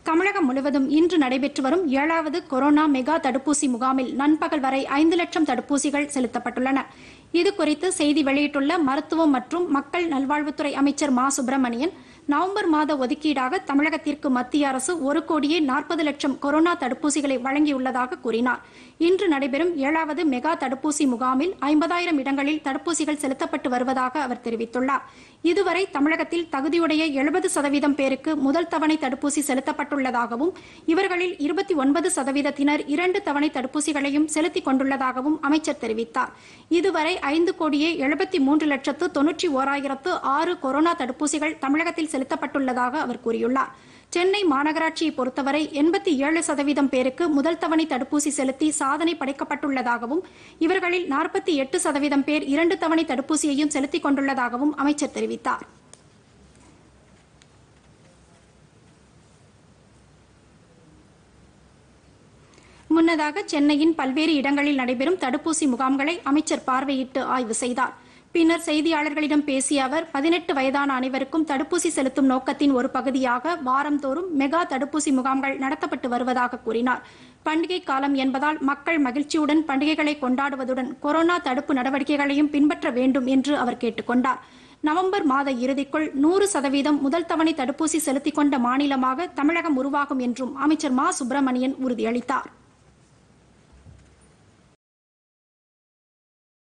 தமிழகம் முழுவதும் இன்று நடைபெற்று வரும் ஏழாவது கொரோனா மெகா தடுப்பூசி முகாமில் நண்பகல் வரை ஐந்து லட்சம் தடுப்பூசிகள் செலுத்தப்பட்டுள்ளன இதுகுறித்து செய்தி வெளியிட்டுள்ள மருத்துவம் மற்றும் மக்கள் நல்வாழ்வுத்துறை அமைச்சர் மா சுப்பிரமணியன் நவம்பர் மாத ஒதுக்கீடாக தமிழகத்திற்கு மத்திய அரசு ஒரு கோடியே நாற்பது லட்சம் கொரோனா தடுப்பூசிகளை வழங்கியுள்ளதாக கூறினார் இன்று நடைபெறும் ஏழாவது மெகா தடுப்பூசி முகாமில் ஐம்பதாயிரம் இடங்களில் தடுப்பூசிகள் செலுத்தப்பட்டு வருவதாக அவர் தெரிவித்துள்ளார் இதுவரை தமிழகத்தில் தகுதியுடைய எழுபது சதவீதம் பேருக்கு முதல் தவணை தடுப்பூசி செலுத்தப்பட்டுள்ளதாகவும் இவர்களில் இருபத்தி ஒன்பது சதவீதத்தினர் இரண்டு தவணை தடுப்பூசிகளையும் செலுத்திக் கொண்டுள்ளதாகவும் அமைச்சர் தெரிவித்தார் இதுவரை ஐந்து கோடியே எழுபத்தி மூன்று லட்சத்து தொன்னூற்றி ஓராயிரத்து ஆறு கொரோனா தடுப்பூசிகள் தமிழகத்தில் செலுத்தப்பட்டுள்ளதாக அவர் கூறியுள்ளார் சென்னை மாநகராட்சியை பொறுத்தவரை எண்பத்தி ஏழு சதவீதம் பேருக்கு முதல் தவணை தடுப்பூசி செலுத்தி சாதனை படைக்கப்பட்டுள்ளதாகவும் இவர்களில் நாற்பத்தி எட்டு சதவீதம் பேர் இரண்டு தவணை தடுப்பூசியையும் செலுத்திக் கொண்டுள்ளதாகவும் அமைச்சர் தெரிவித்தார் முன்னதாக சென்னையின் பல்வேறு இடங்களில் நடைபெறும் தடுப்பூசி முகாம்களை அமைச்சர் பார்வையிட்டு ஆய்வு செய்தார் பின்னர் செய்தியாளர்களிடம் பேசிய அவர் பதினெட்டு வயதான அனைவருக்கும் தடுப்பூசி செலுத்தும் நோக்கத்தின் ஒரு பகுதியாக வாரந்தோறும் மெகா தடுப்பூசி முகாம்கள் நடத்தப்பட்டு வருவதாக கூறினார் பண்டிகை காலம் என்பதால் மக்கள் மகிழ்ச்சியுடன் பண்டிகைகளை கொண்டாடுவதுடன் கொரோனா தடுப்பு நடவடிக்கைகளையும் பின்பற்ற வேண்டும் என்று அவர் கேட்டுக் கொண்டார் நவம்பர் மாத இறுதிக்குள் நூறு சதவீதம் முதல் தவணை தடுப்பூசி செலுத்திக் கொண்ட மாநிலமாக தமிழகம் உருவாகும் என்றும் அமைச்சர் மா சுப்பிரமணியன் உறுதியளித்தார்